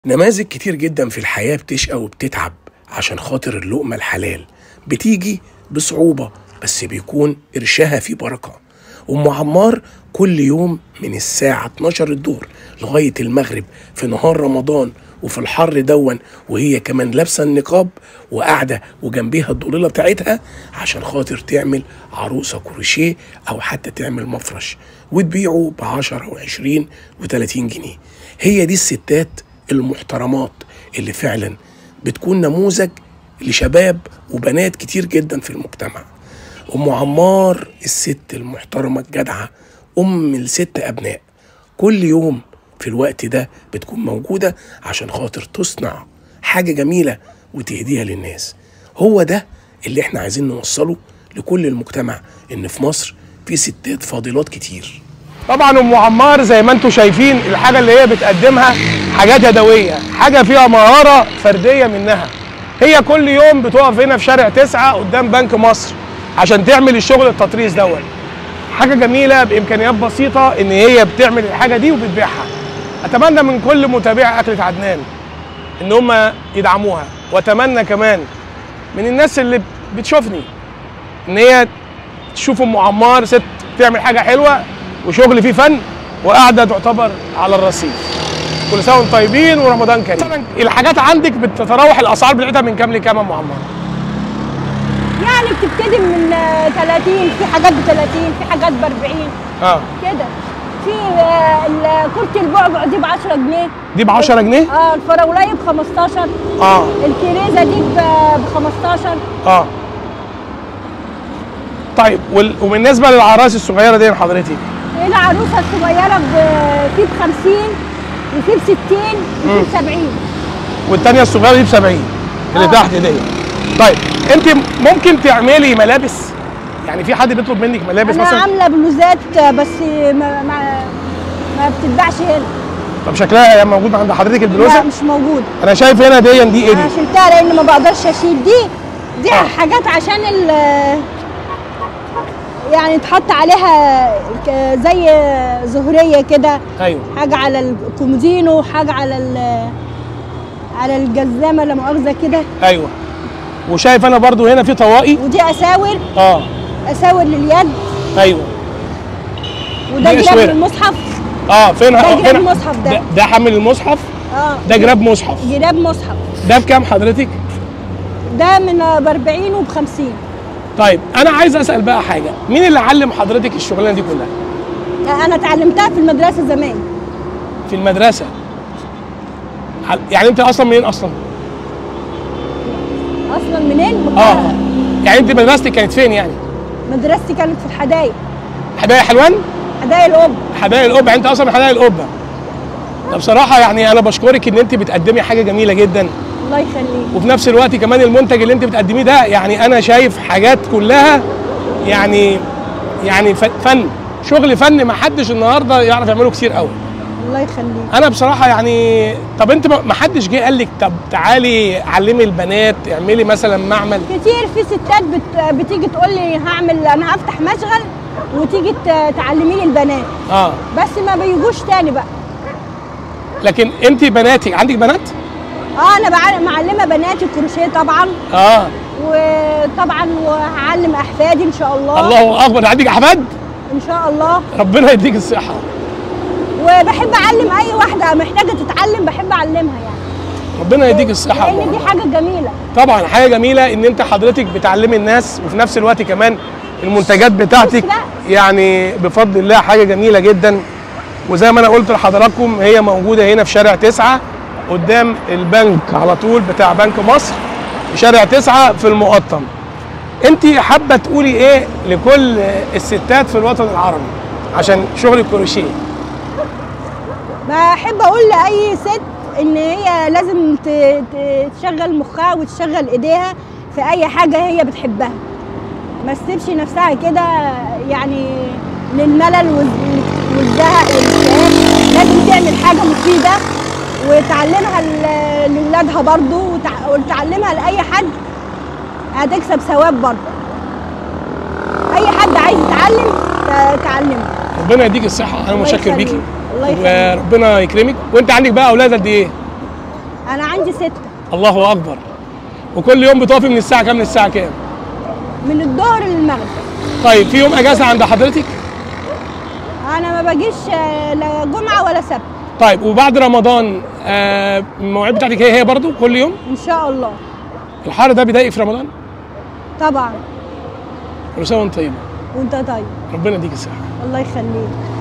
نماذج كتير جدا في الحياة بتشقى وبتتعب عشان خاطر اللقمة الحلال بتيجي بصعوبة بس بيكون قرشها فيه بركة أم عمار كل يوم من الساعة 12 الظهر لغاية المغرب في نهار رمضان وفي الحر دون وهي كمان لابسة النقاب وقاعدة وجنبيها الضليلة بتاعتها عشان خاطر تعمل عروسة كروشيه أو حتى تعمل مفرش وتبيعه ب 10 و20 و30 جنيه هي دي الستات المحترمات اللي فعلا بتكون نموذج لشباب وبنات كتير جدا في المجتمع ام عمار الست المحترمه الجدعه ام لست ابناء كل يوم في الوقت ده بتكون موجوده عشان خاطر تصنع حاجه جميله وتهديها للناس هو ده اللي احنا عايزين نوصله لكل المجتمع ان في مصر في ستات فاضلات كتير طبعا ام عمار زي ما انتم شايفين الحاجه اللي هي بتقدمها حاجات يدويه حاجه فيها مهاره فرديه منها هي كل يوم بتقف هنا في شارع تسعة قدام بنك مصر عشان تعمل الشغل التطريز دوت حاجه جميله بامكانيات بسيطه ان هي بتعمل الحاجه دي وبتبيعها اتمنى من كل متابعي اكله عدنان ان هم يدعموها واتمنى كمان من الناس اللي بتشوفني ان هي تشوف ام عمار ست بتعمل حاجه حلوه وشغل فيه فن وقاعده تعتبر على الرصيف كل سنه وانتم طيبين ورمضان كريم الحاجات عندك بتتراوح الاسعار بتاعتها من كام لكام يا ام عمار يعني بتبتدي من آه، 30 في حاجات ب 30 في حاجات ب 40 اه كده في آه، ال- كرة البعبع دي ب 10 جنيه دي ب 10 جنيه اه الفراولايه ب 15 اه الكريزه دي ب 15 اه طيب وال... وبالنسبه للعراس الصغيره دي حضرتك العروسه الصغيره ب- في ب 50 وفي ب 60 وفي ب 70 والثانيه الصغيره دي ب 70 اللي آه. تحت دي طيب انت ممكن تعملي ملابس يعني في حد بيطلب منك ملابس انا مثلا عامله بلوزات آه، بس ما ما, ما بتتباعش هنا طب شكلها موجود عند حضرتك لا البلوزه مش موجود انا شايف هنا دي دي ايه انا دي شلتها لان ما بقدرش اشيل دي دي آه. حاجات عشان ال يعني تحط عليها ك- زي زهريه كده ايوه حاجه على الكومودينو حاجه على ال على الجزامه لا مؤاخذه كده ايوه وشايف انا برضو هنا في طواقي ودي اساور اه اساور لليد ايوه وده دي جراب أسورة. للمصحف اه فين ده آه، جراب فين المصحف ده. ده, ده حامل المصحف اه ده جراب مصحف جراب مصحف ده بكام حضرتك ده من ب 40 وب 50 طيب انا عايز اسال بقى حاجه مين اللي علم حضرتك الشغلانه دي كلها انا اتعلمتها في المدرسه زمان في المدرسه عل- يعني انت اصلا منين اصلا اصلا منين؟ من اه القاهرة. يعني انت مدرستك كانت فين يعني مدرستي كانت في الحدايق حدائق حلوان حدايق القبه حدائق القبه يعني انت اصلا من حدائق القبه ده بصراحه يعني انا بشكرك ان انت بتقدمي حاجه جميله جدا الله يخليك وفي نفس الوقت كمان المنتج اللي انت بتقدميه ده يعني انا شايف حاجات كلها يعني يعني ف- فن شغل فن ما حدش النهارده يعرف يعمله كتير قوي الله يخليك انا بصراحه يعني طب انت ما ما حدش جه قال لك طب تعالي علمي البنات اعملي مثلا معمل كتير في ستات بت... بتيجي تقول لي هعمل انا هفتح مشغل وتيجي ت- تعلميني البنات اه بس ما بيجوش تاني بقى لكن انت بناتك عندك بنات اه انا بعلم معلمه بناتي الكروشيه طبعا اه وطبعا وهعلم احفادي ان شاء الله الله اكبر عندك احفاد ان شاء الله ربنا يديك الصحه وبحب اعلم اي واحده محتاجه تتعلم بحب اعلمها يعني ربنا يديك الصحه يا لان أبو دي عمر. حاجه جميله طبعا حاجه جميله ان انت حضرتك بتعلمي الناس وفي نفس الوقت كمان المنتجات بتاعتك لا. يعني بفضل الله حاجه جميله جدا وزي ما انا قلت لحضراتكم هي موجوده هنا في شارع تسعة قدام البنك على طول بتاع بنك مصر في شارع تسعة في المقطم انت حابه تقولي ايه لكل الستات في الوطن العربي عشان شغل الكروشيه بحب اقول لاي ست ان هي لازم ت- ت- تشغل مخها وتشغل ايديها في اي حاجه هي بتحبها ما تسيبش نفسها كده يعني للملل وال- والزهق والاكتئاب لازم تعمل حاجه مفيده وتعلمها ل- لاولادها برضو وتع- وتعلمها لاي حد هتكسب ثواب برضو اي حد عايز يتعلم ت- تعلمه ربنا يديك الصحه انا الله متشكر يخليك. بيكي الله يخليك وربنا يكرمك وانت عندك بقى اولاد قد ايه انا عندي ستة الله اكبر وكل يوم بتقفي من الساعه كام للساعه كام من الظهر للمغرب طيب في يوم اجازه عند حضرتك انا ما باجيش آه، لا جمعة ولا سبت طيب وبعد رمضان آه، المواعيد بتاعتك هي هي برضو كل يوم ان شاء الله الحر ده بيضايقك في رمضان طبعا كل سنه وانت طيبه وانت طيب ربنا يديك الصحه الله يخليك